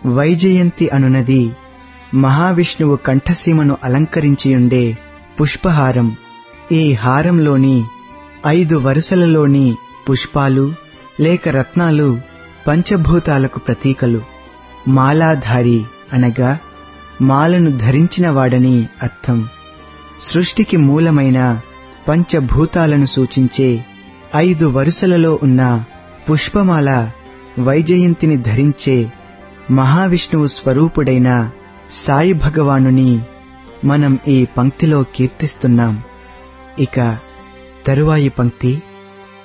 వైజయంతి అనునది మహావిష్ణువు కంఠసీమను అలంకరించియుండే పుష్పహారం ఈ హారంలోని ఐదు వరుసలలోని పుష్పాలు లేక రత్నాలు పంచభూతాలకు ప్రతీకలు మాలాధారి అనగా మాలను ధరించిన వాడని అర్థం సృష్టికి మూలమైన పంచభూతాలను సూచించే ఐదు వరుసలలో ఉన్న పుష్పమాల వైజయంతిని ధరించే మహావిష్ణువు స్వరూపుడైన సాయి భగవానుని మనం ఈ పంక్తిలో కీర్తిస్తున్నాం ఇక తరువాయి పంక్తి